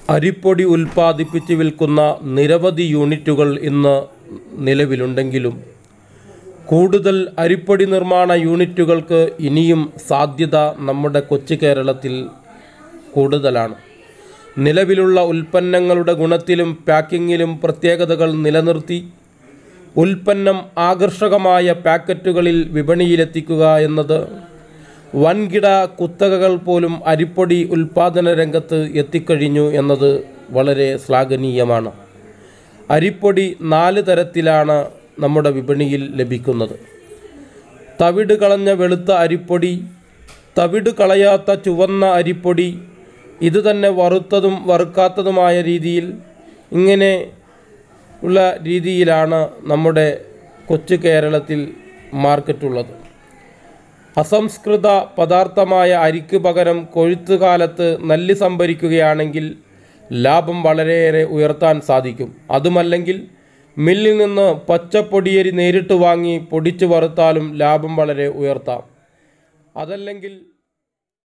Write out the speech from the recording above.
അരിപ്പൊടി ഉൽപ്പാദിപ്പിച്ച് വിൽക്കുന്ന നിരവധി യൂണിറ്റുകൾ ഇന്ന് നിലവിലുണ്ടെങ്കിലും കൂടുതൽ അരിപ്പൊടി നിർമ്മാണ യൂണിറ്റുകൾക്ക് ഇനിയും സാധ്യത നമ്മുടെ കൊച്ചു കേരളത്തിൽ കൂടുതലാണ് നിലവിലുള്ള ഉൽപ്പന്നങ്ങളുടെ ഗുണത്തിലും പാക്കിങ്ങിലും പ്രത്യേകതകൾ നിലനിർത്തി ഉൽപ്പന്നം ആകർഷകമായ പാക്കറ്റുകളിൽ വിപണിയിലെത്തിക്കുക എന്നത് വൻകിട കുത്തകകൾ പോലും അരിപ്പൊടി ഉൽപ്പാദന രംഗത്ത് എത്തിക്കഴിഞ്ഞു എന്നത് വളരെ ശ്ലാഘനീയമാണ് അരിപ്പൊടി നാല് തരത്തിലാണ് നമ്മുടെ വിപണിയിൽ ലഭിക്കുന്നത് തവിട് കളഞ്ഞ വെളുത്ത അരിപ്പൊടി തവിട് കളയാത്ത ചുവന്ന അരിപ്പൊടി ഇത് തന്നെ വറുത്തതും വറുക്കാത്തതുമായ രീതിയിൽ ഇങ്ങനെ ഉള്ള രീതിയിലാണ് നമ്മുടെ കൊച്ചു കേരളത്തിൽ മാർക്കറ്റുള്ളത് അസംസ്കൃത പദാർത്ഥമായ അരിക്ക് പകരം കൊഴുത്തുകാലത്ത് നെല്ല് സംഭരിക്കുകയാണെങ്കിൽ ലാഭം വളരെയേറെ ഉയർത്താൻ സാധിക്കും അതുമല്ലെങ്കിൽ മില്ലിൽ നിന്ന് പച്ചപ്പൊടിയരി നേരിട്ട് വാങ്ങി പൊടിച്ചു വറുത്താലും ലാഭം വളരെ ഉയർത്താം അതല്ലെങ്കിൽ